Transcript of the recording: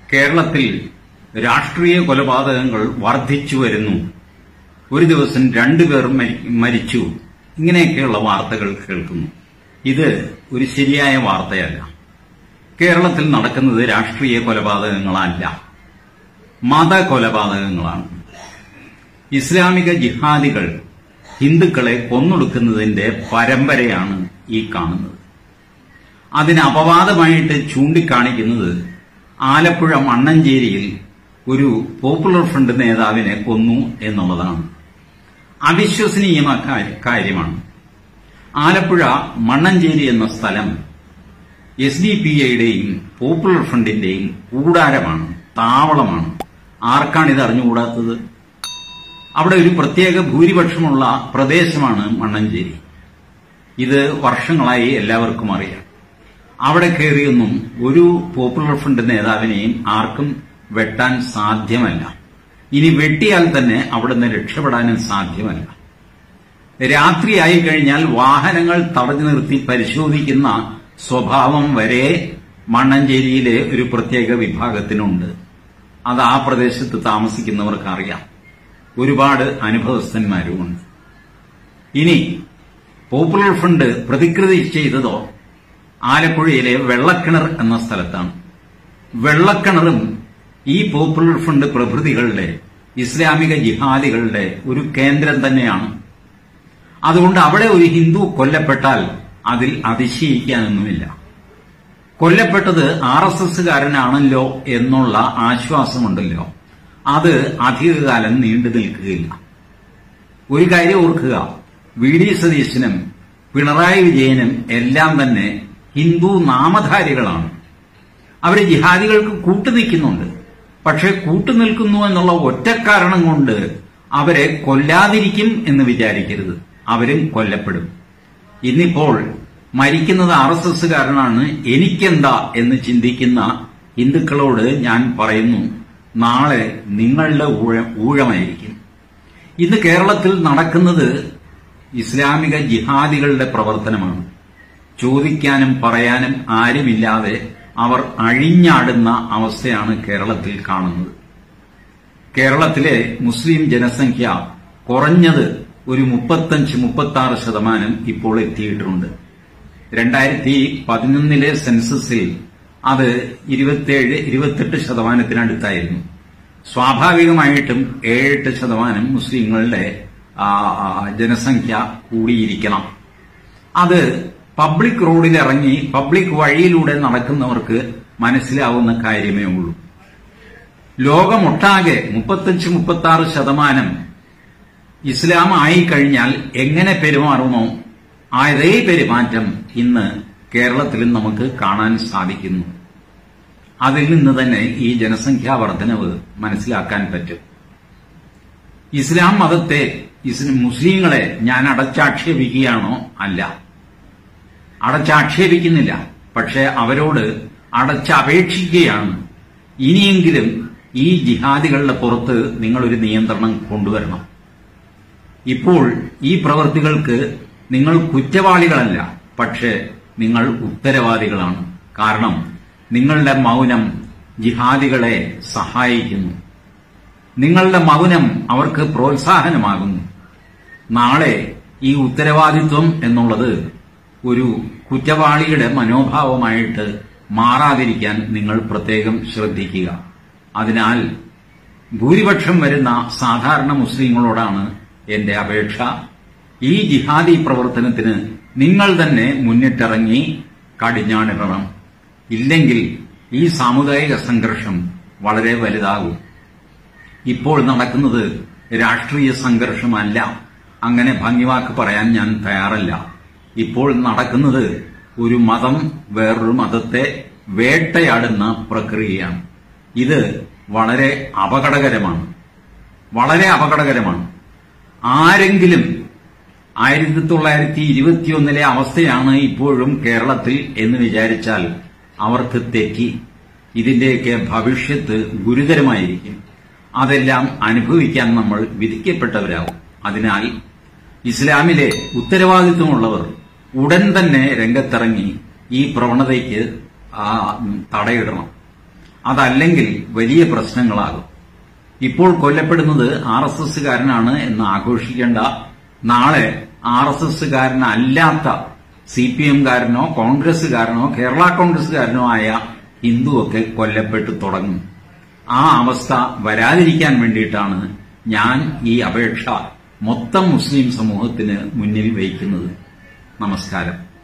കേരളത്തിൽ രാഷ്ട്രീയ കൊലപാതകങ്ങൾ വർദ്ധിച്ചു വരുന്നു ഒരു ദിവസം രണ്ടുപേർ മരി- മരിച്ചു ഇങ്ങനെയൊക്കെയുള്ള വാർത്തകൾ കേൾക്കുന്നു ഇത് ഒരു ശരിയായ വാർത്തയല്ല കേരളത്തിൽ നടക്കുന്നത് രാഷ്ട്രീയ കൊലപാതകങ്ങളല്ല മത കൊലപാതകങ്ങളാണ് ഇസ്ലാമിക ജിഹാദികൾ ഹിന്ദുക്കളെ കൊന്നൊടുക്കുന്നതിന്റെ പരമ്പരയാണ് ഈ കാണുന്നത് അതിന് അപവാദമായിട്ട് ചൂണ്ടിക്കാണിക്കുന്നത് ആലപ്പുഴ മണ്ണഞ്ചേരിയിൽ ഒരു പോപ്പുലർ ഫ്രണ്ട് നേതാവിനെ കൊന്നു എന്നുള്ളതാണ് അവിശ്വസനീയമായ കാര്യ- കാര്യമാണ് ആലപ്പുഴ മണ്ണഞ്ചേരി എന്ന സ്ഥലം എസ് ഡി പി ഐയുടെയും പോപ്പുലർ ഫ്രണ്ടിന്റെയും കൂടാരമാണ് താവളമാണ് ആർക്കാണ് ഇത് അറിഞ്ഞുകൂടാത്തത് അവിടെ ഒരു പ്രത്യേക ഭൂരിപക്ഷമുള്ള പ്രദേശമാണ് മണ്ണഞ്ചേരി ഇത് വർഷങ്ങളായി എല്ലാവർക്കും അറിയാം അവിടെ കയറിയൊന്നും ഒരു പോപ്പുലർ ഫ്രണ്ട് നേതാവിനെയും ആർക്കും വെട്ടാൻ സാധ്യമല്ല ഇനി വെട്ടിയാൽ തന്നെ അവിടുന്ന് രക്ഷപ്പെടാനും സാധ്യമല്ല രാത്രിയായി കഴിഞ്ഞാൽ വാഹനങ്ങൾ തടഞ്ഞു നിർത്തി പരിശോധിക്കുന്ന സ്വഭാവം വരെ മണ്ണഞ്ചേരിയിലെ ഒരു പ്രത്യേക വിഭാഗത്തിനുണ്ട് അത് ആ പ്രദേശത്ത് താമസിക്കുന്നവർക്ക് അറിയാം ഒരുപാട് അനുഭവസ്ഥന്മാരുമുണ്ട് ഇനി പോപ്പുലർ ഫ്രണ്ട് പ്രതികൃതി ചെയ്തതോ ആലപ്പുഴയിലെ വെള്ളക്കിണർ എന്ന സ്ഥലത്താണ് വെള്ളക്കിണറും ഈ പോപ്പുലർ ഫ്രണ്ട് പ്രഭൃതികളുടെ ഇസ്ലാമിക ജിഹാദികളുടെ ഒരു കേന്ദ്രം തന്നെയാണ് അതുകൊണ്ട് അവിടെ ഒരു ഹിന്ദു കൊല്ലപ്പെട്ടാൽ അതിൽ അതിശയിക്കാനൊന്നുമില്ല കൊല്ലപ്പെട്ടത് ആർ എസ് എസ്സുകാരനാണല്ലോ എന്നുള്ള ആശ്വാസമുണ്ടല്ലോ അത് അധികകാലം നീണ്ടു നിൽക്കുകയില്ല ഒരു കാര്യം ഓർക്കുക വി ഡി സതീശനും പിണറായി വിജയനും എല്ലാം തന്നെ ഹിന്ദു നാമധാരികളാണ് അവർ ജിഹാദികൾക്ക് കൂട്ടുനിൽക്കുന്നുണ്ട് പക്ഷെ കൂട്ടുനിൽക്കുന്നു എന്നുള്ള ഒറ്റ കാരണം കൊണ്ട് അവരെ കൊല്ലാതിരിക്കും എന്ന് വിചാരിക്കരുത് അവരും കൊല്ലപ്പെടും ഇന്നിപ്പോൾ മരിക്കുന്നത് ആർ എസ് എസ്സുകാരനാണ് എനിക്കെന്താ എന്ന് ചിന്തിക്കുന്ന ഹിന്ദുക്കളോട് ഞാൻ പറയുന്നു നാളെ നിങ്ങളുടെ ഊഴ- ഊഴമായിരിക്കും ഇന്ന് കേരളത്തിൽ നടക്കുന്നത് ഇസ്ലാമിക ജിഹാദികളുടെ പ്രവർത്തനമാണ് ചോദിക്കാനും പറയാനും ആരുമില്ലാതെ അവർ അഴിഞ്ഞാടുന്ന അവസ്ഥയാണ് കേരളത്തിൽ കാണുന്നത് കേരളത്തിലെ മുസ്ലിം ജനസംഖ്യ കുറഞ്ഞത് ഒരു മുപ്പത്തഞ്ച് മുപ്പത്തി ആറ് ശതമാനം ഇപ്പോൾ എത്തിയിട്ടുണ്ട് രണ്ടായിരത്തി പതിനൊന്നിലെ സെൻസസിൽ അത് ഇരുപത്തിയേഴ് ഇരുപത്തെട്ട് ശതമാനത്തിനടുത്തായിരുന്നു സ്വാഭാവികമായിട്ടും ഏഴെട്ട് ശതമാനം മുസ്ലിങ്ങളുടെ ആ, ആ, ജനസംഖ്യ കൂടിയിരിക്കണം അത് പബ്ലിക് റോഡിലിറങ്ങി പബ്ലിക് വഴിയിലൂടെ നടക്കുന്നവർക്ക് മനസ്സിലാവുന്ന കാര്യമേ ഉള്ളൂ ലോകമൊട്ടാകെ മുപ്പത്തഞ്ച് മുപ്പത്തി ആറ് ശതമാനം ഇസ്ലാം ആയിക്കഴിഞ്ഞാൽ എങ്ങനെ പെരുമാറുമോ അതേ പെരുമാറ്റം ഇന്ന് കേരളത്തിലും നമുക്ക് കാണാൻ സാധിക്കുന്നു അതിൽ നിന്ന് തന്നെ ഈ ജനസംഖ്യാ വർധനവ് മനസ്സിലാക്കാൻ പറ്റും ഇസ്ലാം മതത്തെ ഇസ്ലാം മുസ്ലിങ്ങളെ ഞാൻ അടച്ചാക്ഷേപിക്കുകയാണോ അല്ല അടച്ചാക്ഷേപിക്കുന്നില്ല പക്ഷെ അവരോട് അടച്ചപേക്ഷിക്കുകയാണ് ഇനിയെങ്കിലും ഈ ജിഹാദികളുടെ പുറത്ത് നിങ്ങളൊരു നിയന്ത്രണം കൊണ്ടുവരണം ഇപ്പോൾ ഈ പ്രവൃത്തികൾക്ക് നിങ്ങൾ കുറ്റവാളികളല്ല പക്ഷേ നിങ്ങൾ ഉത്തരവാദികളാണ് കാരണം നിങ്ങളുടെ മൗനം ജിഹാദികളെ സഹായിക്കുന്നു നിങ്ങളുടെ മൗനം അവർക്ക് പ്രോത്സാഹനമാകുന്നു നാളെ ഈ ഉത്തരവാദിത്വം എന്നുള്ളത് ഒരു കുറ്റവാളിയുടെ മനോഭാവമായിട്ട് മാറാതിരിക്കാൻ നിങ്ങൾ പ്രത്യേകം ശ്രദ്ധിക്കുക അതിനാൽ ഭൂരിപക്ഷം വരുന്ന സാധാരണ മുസ്ലിങ്ങളോടാണ് എന്റെ അപേക്ഷ ഈ ജിഹാദി പ്രവർത്തനത്തിന് നിങ്ങൾ തന്നെ മുന്നിട്ടിറങ്ങി കടിഞ്ഞാണിടണം ഇല്ലെങ്കിൽ ഈ സാമുദായിക സംഘർഷം വളരെ വലുതാകും ഇപ്പോൾ നടക്കുന്നത് രാഷ്ട്രീയ സംഘർഷമല്ല അങ്ങനെ ഭംഗിവാക്ക് പറയാൻ ഞാൻ തയ്യാറല്ല ഇപ്പോൾ നടക്കുന്നത് ഒരു മതം വേറൊരു മതത്തെ വേട്ടയാടുന്ന പ്രക്രിയയാണ് ഇത് വളരെ അപകടകരമാണ് വളരെ അപകടകരമാണ് ആരെങ്കിലും ആയിരത്തി തൊള്ളായിരത്തി ഇരുപത്തിയൊന്നിലെ അവസ്ഥയാണ് ഇപ്പോഴും കേരളത്തിൽ എന്ന് വിചാരിച്ചാൽ അവർക്ക് തെറ്റി ഇതിന്റെയൊക്കെ ഭവിഷ്യത്ത് ഗുരുതരമായിരിക്കും അതെല്ലാം അനുഭവിക്കാൻ നമ്മൾ വിധിക്കപ്പെട്ടവരാകും അതിനാൽ ഇസ്ലാമിലെ ഉത്തരവാദിത്വമുള്ളവർ ഉടൻ തന്നെ രംഗത്തിറങ്ങി ഈ പ്രവണതയ്ക്ക് ആ, തടയിടണം അതല്ലെങ്കിൽ വലിയ പ്രശ്നങ്ങളാകും ഇപ്പോൾ കൊല്ലപ്പെടുന്നത് ആർ എസ് എസ്സുകാരനാണ് എന്ന് ആഘോഷിക്കേണ്ട നാളെ ആർ എസ് എസ്സുകാരനല്ലാത്ത സി പി എംകാരനോ കോൺഗ്രസ്സുകാരനോ കേരള കോൺഗ്രസ്സുകാരനോ ആയ ഹിന്ദുവൊക്കെ കൊല്ലപ്പെട്ടു തുടങ്ങും ആ അവസ്ഥ വരാതിരിക്കാൻ വേണ്ടിയിട്ടാണ് ഞാൻ ഈ അപേക്ഷ മൊത്തം മുസ്ലിം സമൂഹത്തിന് മുന്നിൽ വയ്ക്കുന്നത് നമസ്കാരം